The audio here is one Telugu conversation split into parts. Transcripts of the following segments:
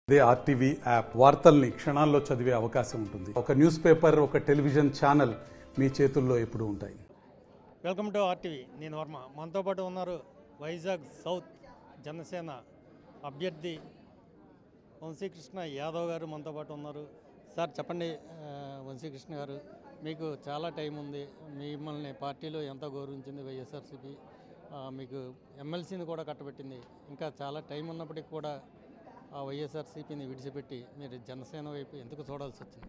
అదే ఆర్టీవీ యాప్ వార్తల్ని క్షణాల్లో చదివే అవకాశం ఉంటుంది ఒక న్యూస్ పేపర్ ఒక టెలివిజన్ ఛానల్ మీ చేతుల్లో ఎప్పుడూ ఉంటాయి వెల్కమ్ టు ఆర్టీవీ నేను వర్మ మనతో పాటు ఉన్నారు వైజాగ్ సౌత్ జనసేన అభ్యర్థి వంశీకృష్ణ యాదవ్ గారు మనతో పాటు ఉన్నారు సార్ చెప్పండి ఆ, వంశీకృష్ణ గారు మీకు చాలా టైం ఉంది మిమ్మల్ని పార్టీలో ఎంతో గౌరవించింది వైఎస్ఆర్సీపీ ఆ, మీకు ఎమ్మెల్సీని కూడా కట్టబెట్టింది ఇంకా చాలా టైం ఉన్నప్పటికీ కూడా ఆ వైఎస్ఆర్సీపీని విడిచిపెట్టి మీరు జనసేన వైపు ఎందుకు చూడాల్సి వచ్చింది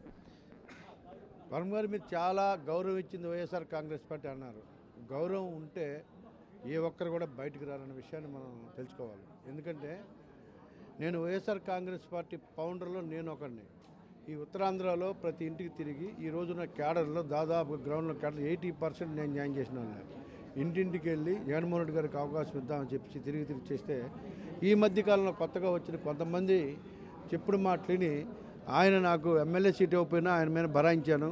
వరం గారు మీరు చాలా గౌరవం ఇచ్చింది వైఎస్ఆర్ కాంగ్రెస్ పార్టీ అన్నారు గౌరవం ఉంటే ఏ ఒక్కరు కూడా బయటకు రారన్న విషయాన్ని మనం తెలుసుకోవాలి ఎందుకంటే నేను వైఎస్ఆర్ కాంగ్రెస్ పార్టీ ఫౌండర్లో నేను ఒకడిని ఈ ఉత్తరాంధ్రలో ప్రతి ఇంటికి తిరిగి ఈ రోజున క్యాడర్లో దాదాపు గ్రౌండ్లో క్యాడర్ ఎయిటీ పర్సెంట్ నేను జాయిన్ చేసిన వాళ్ళే. ఇంటింటికి వెళ్ళి జగన్మోహన్ రెడ్డి గారికి అవకాశం ఇద్దామని చెప్పి తిరిగి తిరిగి చేస్తే ఈ మధ్య కాలంలో కొత్తగా వచ్చిన కొంతమంది చెప్పుడు మాటలిని ఆయన నాకు ఎమ్మెల్యే సీట్ ఇవ్వకపోయినా ఆయన మీద బరాయించాను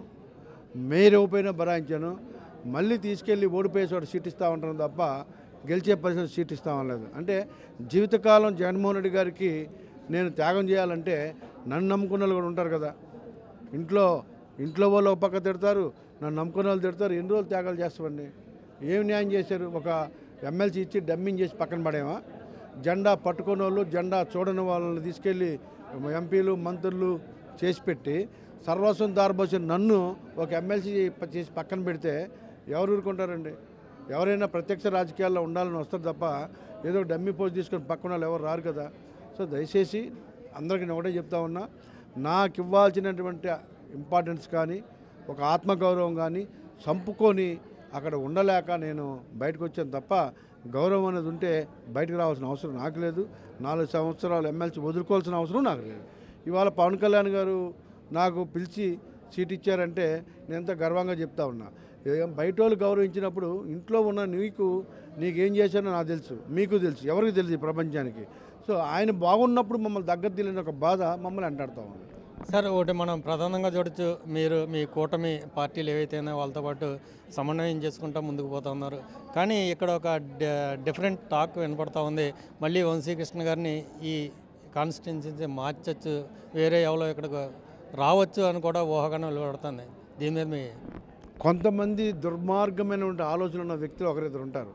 మేయర్ ఇవ్వకపోయినా బరాయించాను మళ్ళీ తీసుకెళ్ళి ఓడిపోయేసోడు సీట్ ఇస్తా ఉంటాను తప్ప గెలిచే పరిస్థితి సీట్ ఇస్తామనలేదు అంటే జీవితకాలం జగన్మోహన్ రెడ్డి గారికి నేను త్యాగం చేయాలంటే నన్ను నమ్ముకున్న వాళ్ళు కూడా ఉంటారు కదా ఇంట్లో ఇంట్లో వాళ్ళు ఒక పక్క తిడతారు నన్ను నమ్ముకున్న వాళ్ళు తిడతారు ఎన్ని రోజులు త్యాగాలు చేస్తామండి ఏం న్యాయం చేశారు ఒక ఎమ్మెల్సీ ఇచ్చి డమ్మింగ్ చేసి పక్కన పడేమా జెండా పట్టుకున్న వాళ్ళు జెండా చూడని వాళ్ళని తీసుకెళ్ళి ఎంపీలు మంత్రులు చేసి పెట్టి సర్వస్వం దారబోసిన నన్ను ఒక ఎమ్మెల్సీ చేసి పక్కన పెడితే ఎవరు ఊరుకుంటారండి ఎవరైనా ప్రత్యక్ష రాజకీయాల్లో ఉండాలని వస్తారు తప్ప ఏదో ఒక డమ్మీ పోస్ట్ తీసుకొని పక్కన వాళ్ళు ఎవరు రారు కదా సో దయచేసి అందరికీ నేను ఒకటే చెప్తా ఉన్నా నాకు ఇవ్వాల్సినటువంటి ఇంపార్టెన్స్ కానీ ఒక ఆత్మగౌరవం కానీ చంపుకొని అక్కడ ఉండలేక నేను బయటకు వచ్చాను తప్ప గౌరవం అనేది ఉంటే బయటకు రావాల్సిన అవసరం నాకు లేదు నాలుగు సంవత్సరాలు ఎమ్మెల్సీ వదులుకోవాల్సిన అవసరం నాకు లేదు ఇవాళ పవన్ కళ్యాణ్ గారు నాకు పిలిచి సీట్ ఇచ్చారంటే నేను ఎంత గర్వంగా చెప్తా ఉన్నా ఏం బయట వాళ్ళు గౌరవించినప్పుడు ఇంట్లో ఉన్న నీకు నీకేం చేశానో నాకు తెలుసు మీకు తెలుసు ఎవరికి తెలుసు ఈ ప్రపంచానికి సో ఆయన బాగున్నప్పుడు మమ్మల్ని దగ్గర తెలియని ఒక బాధ మమ్మల్ని అంటాడుతూ ఉంది సార్ ఒకటి మనం ప్రధానంగా చూడొచ్చు మీరు మీ కూటమి పార్టీలు ఏవైతేనే వాళ్ళతో పాటు సమన్వయం చేసుకుంటూ ముందుకు పోతా ఉన్నారు కానీ ఇక్కడ ఒక డి- డిఫరెంట్ టాక్ వినపడతా ఉంది మళ్ళీ వంశీకృష్ణ గారిని ఈ కాన్స్టిట్యున్సీ మార్చచ్చు వేరే ఎవరో ఇక్కడికి రావచ్చు అని కూడా ఊహాగానం వెలువడుతుంది దీని మీద మీ కొంతమంది దుర్మార్గమైనటువంటి ఆలోచన ఉన్న వ్యక్తులు ఒకరిద్దరు ఉంటారు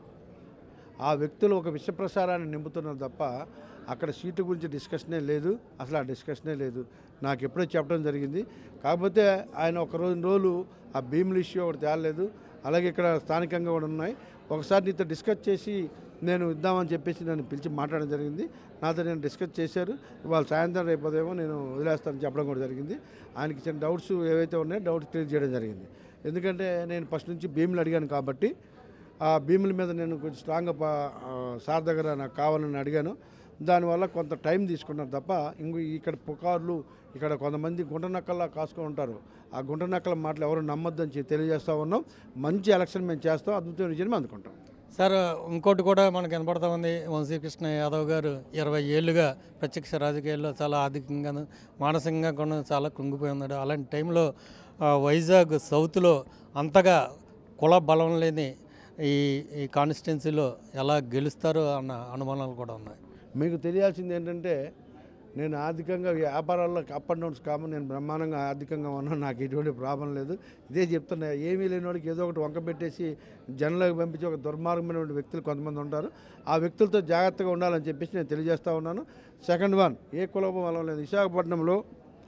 ఆ వ్యక్తులు ఒక విష ప్రసారాన్ని నింపుతున్నారు తప్ప అక్కడ సీటు గురించి డిస్కషనే లేదు అసలు ఆ డిస్కషనే లేదు నాకు ఎప్పుడో చెప్పడం జరిగింది కాకపోతే ఆయన ఒక రోజు రోజులు ఆ భీముల ఇష్యూ ఒకటి తేలలేదు అలాగే ఇక్కడ స్థానికంగా కూడా ఉన్నాయి ఒకసారి నీతో డిస్కస్ చేసి నేను ఇద్దామని చెప్పేసి నన్ను పిలిచి మాట్లాడడం జరిగింది నాతో నేను డిస్కస్ చేశారు ఇవాళ సాయంత్రం రేపు ఉదయం నేను వదిలేస్తానని చెప్పడం కూడా జరిగింది ఆయనకి ఇచ్చిన డౌట్స్ ఏవైతే ఉన్నాయో డౌట్స్ క్లియర్ చేయడం జరిగింది ఎందుకంటే నేను ఫస్ట్ నుంచి భీములు అడిగాను కాబట్టి ఆ భీముల మీద నేను కొంచెం స్ట్రాంగ్గా పా- ఆ, సార్ దగ్గర నాకు కావాలని అడిగాను దానివల్ల కొంత టైం తీసుకున్నాను తప్ప ఇంకో ఇక్కడ పుకార్లు ఇక్కడ కొంతమంది గుంట నక్కల్లా కాసుకొని ఉంటారు ఆ గుంట నక్కల మాటలు ఎవరు నమ్మొద్దని చెప్పి తెలియజేస్తా ఉన్నాం మంచి ఎలక్షన్ మేము చేస్తాం అద్భుతమైన విజయం అందుకుంటాం సార్ ఇంకోటి కూడా మనకు కనపడతా ఉంది వంశీకృష్ణ యాదవ్ గారు ఇరవై ఏళ్ళుగా ప్రత్యక్ష రాజకీయాల్లో చాలా ఆర్థికంగాను మానసికంగా కూడా చాలా కృంగిపోయి ఉన్నాడు అలాంటి టైంలో ఆ, వైజాగ్ సౌత్లో అంతగా కుల బలం లేని ఈ ఈ కాన్స్టిట్యున్సీలో ఎలా గెలుస్తారో అన్న అనుమానాలు కూడా ఉన్నాయి మీకు తెలియాల్సింది ఏంటంటే నేను ఆర్థికంగా వ్యాపారాల్లో అప్ అండ్ డౌన్స్ కామన్ నేను బ్రహ్మాండంగా ఆర్థికంగా ఉన్నాను నాకు ఎటువంటి ప్రాబ్లం లేదు ఇదే చెప్తున్నా ఏమీ లేని వాడికి ఏదో ఒకటి వంక పెట్టేసి జనంలోకి పంపించి ఒక దుర్మార్గమైన వ్యక్తులు కొంతమంది ఉంటారు ఆ వ్యక్తులతో జాగ్రత్తగా ఉండాలని చెప్పేసి నేను తెలియజేస్తా ఉన్నాను సెకండ్ వన్ ఏ కులపం వల్ల లేదు విశాఖపట్నంలో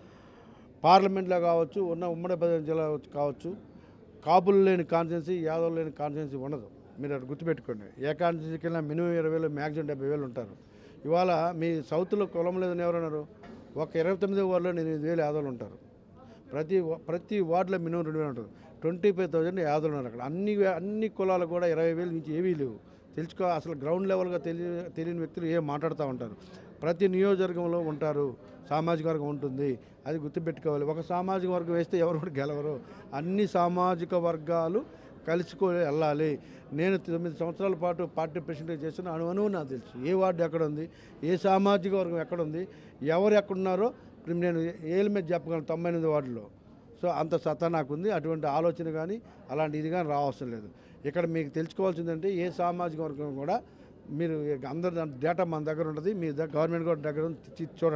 పార్లమెంట్లో కావచ్చు ఉన్న ఉమ్మడి పదిహేను జిల్లా కావచ్చు కాపులు లేని కాన్స్టిట్యున్సీ యాదవులు లేని కాన్స్టిట్యున్సీ ఉండదు మీరు అది గుర్తుపెట్టుకోండి ఏ కాన్స్టిట్యున్సీకి వెళ్ళినా మినిమం ఇరవై వేలు మ్యాక్సిమం డెబ్బై వేలు ఉంటారు ఇవాళ మీ సౌత్లో కులం లేదని ఎవరన్నారు ఒక ఇరవై తొమ్మిది వార్డులో ఎనిమిది వేలు యాదవులు ఉంటారు ప్రతి వా- ప్రతి వార్డులో మినిమం రెండు వేలు ఉంటుంది ట్వంటీ ఫైవ్ థౌజండ్ యాదవులు ఉన్నారు అక్కడ అన్ని వే- అన్ని కులాలు కూడా ఇరవై వేలు నుంచి ఏవీ లేవు తెలుసుకో అసలు గ్రౌండ్ లెవెల్గా తెలియ తెలియని వ్యక్తులు ఏం మాట్లాడుతూ ఉంటారు ప్రతి నియోజకవర్గంలో ఉంటారు సామాజిక వర్గం ఉంటుంది అది గుర్తుపెట్టుకోవాలి ఒక సామాజిక వర్గం వేస్తే ఎవరు కూడా గెలవరు అన్ని సామాజిక వర్గాలు కలుసుకొని వెళ్ళాలి నేను తొమ్మిది సంవత్సరాల పాటు పార్టీ ప్రెసిడెంట్ చేస్తున్న అణు అణువు నాకు తెలుసు ఏ వార్డు ఎక్కడ ఉంది ఏ సామాజిక వర్గం ఎక్కడ ఉంది ఎవరు ఎక్కడున్నారో ఇప్పుడు నేను ఏళ్ళ మీద చెప్పగలను తొంభై ఎనిమిది వార్డులో సో అంత సత్తా నాకుంది అటువంటి ఆలోచన కానీ అలాంటి ఇది కానీ రావసరం లేదు ఇక్కడ మీకు తెలుసుకోవాల్సిందంటే ఏ సామాజిక వర్గం కూడా మీరు అందరి డేటా మన దగ్గర ఉంటుంది మీ దగ్గర గవర్నమెంట్ కూడా దగ్గర ఉంది, చి- చూడండి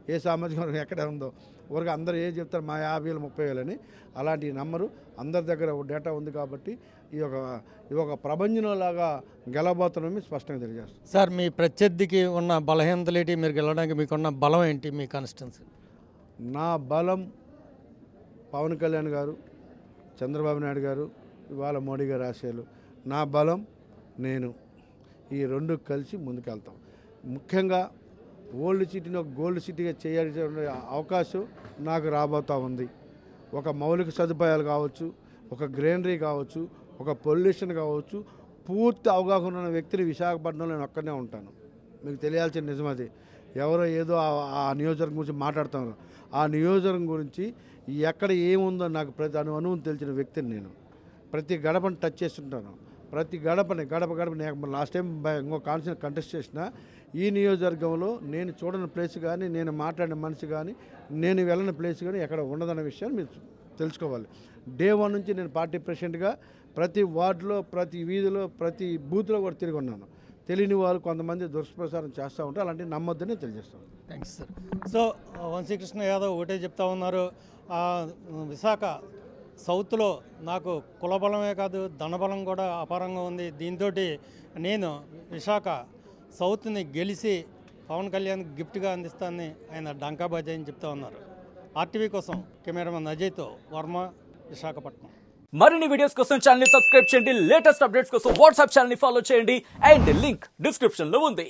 ఏ సామాజిక వర్గం ఎక్కడ ఉందో ఊరికి అందరూ ఏం చెప్తారు మా యాభై వేలు ముప్పై వేలని అలాంటి నమ్మరు అందరి దగ్గర డేటా ఉంది కాబట్టి ఈ యొక్క ఈ ఒక ప్రపంచంలాగా గెలబోతున్నామని స్పష్టంగా తెలియజేస్తాం సార్ మీ ప్రత్యర్థికి ఉన్న బలహీనతలు ఏంటి మీరు గెలవడానికి మీకున్న బలం ఏంటి మీ కాన్స్టిట్యున్సీ నా బలం పవన్ కళ్యాణ్ గారు చంద్రబాబు నాయుడు గారు ఇవాళ మోడీ గారు ఆశయాలు నా బలం నేను ఈ రెండు కలిసి ముందుకెళ్తాం ముఖ్యంగా ఓల్డ్ సిటీని ఒక గోల్డ్ సిటీగా చేయాల్సిన అవకాశం నాకు రాబోతూ ఉంది ఒక మౌలిక సదుపాయాలు కావచ్చు ఒక గ్రీనరీ కావచ్చు ఒక పొల్యూషన్ కావచ్చు పూర్తి అవగాహన ఉన్న వ్యక్తిని విశాఖపట్నంలో నేను ఒక్కనే ఉంటాను మీకు తెలియాల్సిన నిజం అది ఎవరో ఏదో ఆ- ఆ నియోజకవర్గం గురించి మాట్లాడుతున్నారు ఆ నియోజకవర్గం గురించి ఎక్కడ ఏముందో నాకు ప్రతి అను అనుభవం తెలిసిన వ్యక్తిని నేను ప్రతి గడపని టచ్ చేస్తుంటాను ప్రతి గడపని గడప గడప నేను లాస్ట్ టైం బై- ఇంకో కాన్సెప్ట్ కంటెస్ట్ చేసిన ఈ నియోజకవర్గంలో నేను చూడని ప్లేస్ కానీ నేను మాట్లాడిన మనిషి కానీ నేను వెళ్ళని ప్లేస్ కానీ ఎక్కడ ఉండదన్న విషయాన్ని మీరు తెలుసుకోవాలి డే వన్ నుంచి నేను పార్టీ ప్రెసిడెంట్గా ప్రతి వార్డులో ప్రతి వీధిలో ప్రతి బూత్లో కూడా తిరిగి ఉన్నాను తెలియని వాళ్ళు కొంతమంది దుష్ప్రచారం చేస్తూ ఉంటే అలాంటివి నమ్మొద్దని తెలియజేస్తాను thanks sir so Vamsi Krishna Yadav ఒకటే చెప్తా ఉన్నారు ఆ, విశాఖ సౌత్లో నాకు కులబలమే కాదు ధనబలం కూడా అపారంగా ఉంది దీంతో నేను విశాఖ సౌత్ని గెలిచి పవన్ కళ్యాణ్ గిఫ్ట్గా అందిస్తానని ఆయన డంకా బజాయ్ అని చెప్తా ఉన్నారు ఆర్టీవీ కోసం కెమెరామెన్ అజయ్తో వర్మ విశాఖపట్నం మరిన్ని వీడియోస్ కోసం ఛానల్ ని సబ్స్క్రైబ్ చేయండి లేటెస్ట్ అప్డేట్స్ కోసం వాట్సాప్ ఛానల్ ని ఫాలో చేయండి అండ్ లింక్ డిస్క్రిప్షన్ లో ఉంది